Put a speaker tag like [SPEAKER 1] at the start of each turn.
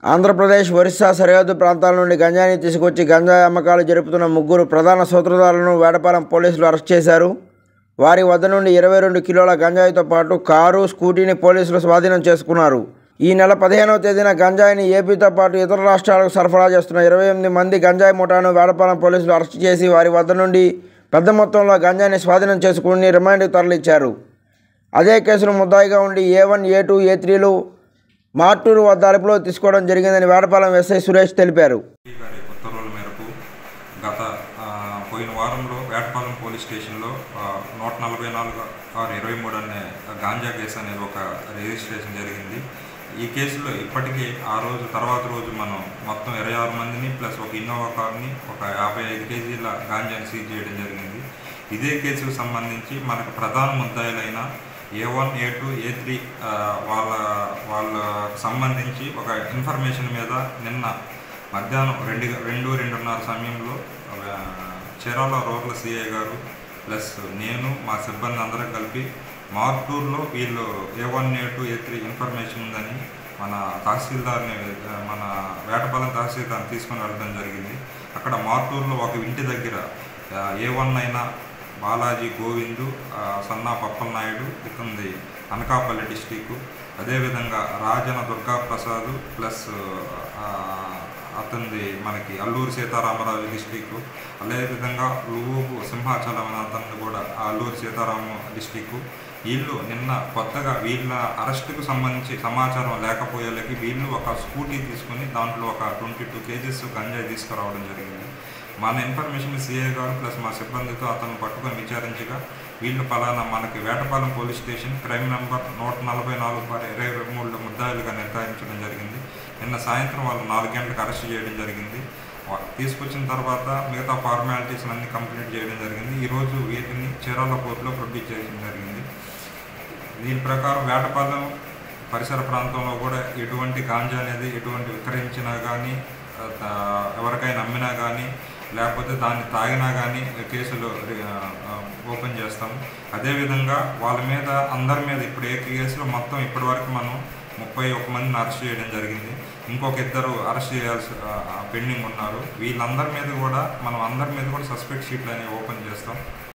[SPEAKER 1] ఆంధ్రప్రదేశ్ ఒరిస్సా సరిహద్దు ప్రాంతాల నుండి గంజాయిని తీసుకొచ్చి గంజాయి అమ్మకాలు జరుపుతున్న ముగ్గురు ప్రధాన సూత్రధారులను వేడపాలెం పోలీసులు అరెస్ట్ చేశారు వారి వద్ద నుండి ఇరవై రెండు కిలోల గంజాయితో పాటు కారు స్కూటీని పోలీసులు స్వాధీనం చేసుకున్నారు ఈ నెల పదిహేనవ తేదీన గంజాయిని ఏపీతో పాటు ఇతర రాష్ట్రాలకు సరఫరా చేస్తున్న ఇరవై ఎనిమిది మంది గంజాయి ముఠాను వేడపాలెం పోలీసులు అరెస్ట్ చేసి వారి వద్ద నుండి పెద్ద మొత్తంలో గంజాయిని స్వాధీనం చేసుకుని రిమాండ్కి తరలించారు అదే కేసులో ముద్దాయిగా ఉండి A one A two A త్రీలు మార్టూరు వద్ద అదుపులో తీసుకోవడం జరిగిందని వేడపాలెం ఎస్ఐ సురేష్ తెలిపారు
[SPEAKER 2] ఈ గారి ఉత్తర్వుల మేరకు గత ఆ, పోయిన వారంలో వేటపాలెం పోలీస్ స్టేషన్లో ఆ, నూట నలభై నాలుగు ఆరు ఇరవై మూడు అనే గాంజా కేసు అనేది ఒక రిజిస్ట్రేషన్ జరిగింది ఈ కేసులో ఇప్పటికీ ఆ రోజు తర్వాత రోజు మనం మొత్తం ఇరవై ఆరు మందిని ప్లస్ ఒక ఇన్నోవా కార్ని ఒక యాభై ఐదు కేజీల గాంజాని సీజ్ చేయడం జరిగింది ఇదే కేసుకు సంబంధించి మనకు ప్రధాన ముద్దాయిలైన A one A two A three వాళ్ళ వాళ్ళకు సంబంధించి ఒక ఇన్ఫర్మేషన్ మీద నిన్న మధ్యాహ్నం రెండు రెండు రెండున్నర సమయంలో ఆ, Chirala rural CI garu plus నేను మా సిబ్బంది అందరం కలిపి మార్టూర్లో వీళ్ళు A one A two A three information ఉందని మన తహసీల్దార్ని ఆ, మన వేటపాలెం తహసీల్దార్ని తీసుకొని వెళ్ళడం జరిగింది అక్కడ మార్టూర్లో ఒక ఇంటి దగ్గర ఏ వన్ అయినా బాలాజీ గోవిందు ఆ, సన్నా పప్పలనాయుడు ఇతంది అనకాపల్లి డిస్టిక్ అదేవిధంగా రాజన దుర్గా ప్రసాద్ ప్లస్ ఆ, అతనిది మనకి అల్లూరు సీతారామరాజు డిస్టిక్ అదేవిధంగా లువ్వు సింహాచలం అనే అతను కూడా ఆ అల్లూరు సీతారామ డిస్టిక్ వీళ్ళు నిన్న కొత్తగా వీళ్ళ అరెస్టుకు సంబంధించి సమాచారం లేకపోయేలకి వీళ్ళు ఒక స్కూటీ తీసుకొని దాంట్లో ఒక ట్వంటీ టూ కేజీస్ గంజాయి తీసుకురావడం జరిగింది మన ఇన్ఫర్మేషన్ సిఐ గారు ప్లస్ మా సిబ్బందితో అతను పట్టుకొని విచారించగా వీళ్ళు పలానా మనకి Vetapalem police station crime number నూట నలభై నాలుగు బార్ ఇరవై మూడు ముద్దాయిలుగా నిర్ధారించడం జరిగింది నిన్న సాయంత్రం వాళ్ళు నాలుగు గంటలకు అరెస్ట్ చేయడం జరిగింది వా- తీసుకొచ్చిన తర్వాత మిగతా ఫార్మాలిటీస్ అన్ని కంప్లీట్ చేయడం జరిగింది ఈరోజు వీటిని చీరాల కోర్టులో ప్రొడ్యూస్ చేయడం జరిగింది దీని ప్రకారం వేటపాలెం పరిసర ప్రాంతంలో కూడా ఎటువంటి గాంజా అనేది ఎటువంటి విక్రయించినా కానీ ఆ, ఎవరికైనా అమ్మినా కానీ లేకపోతే దాన్ని తాగినా కానీ కేసులు ఆ, ఆ, ఓపెన్ చేస్తాము అదేవిధంగా వాళ్ళ మీద అందరి మీద ఇప్పుడు ఏ కేసులో మొత్తం ఇప్పటి వరకు మనం ముప్పై ఒక మందిని అరెస్ట్ చేయడం జరిగింది ఇంకొక ఇద్దరు అరెస్ట్ చేయాల్సి పెండింగ్ ఉన్నారు వీళ్ళందరి మీద కూడా మనం అందరి మీద కూడా సస్పెక్ట్ షీట్లు అనేవి ఓపెన్ చేస్తాం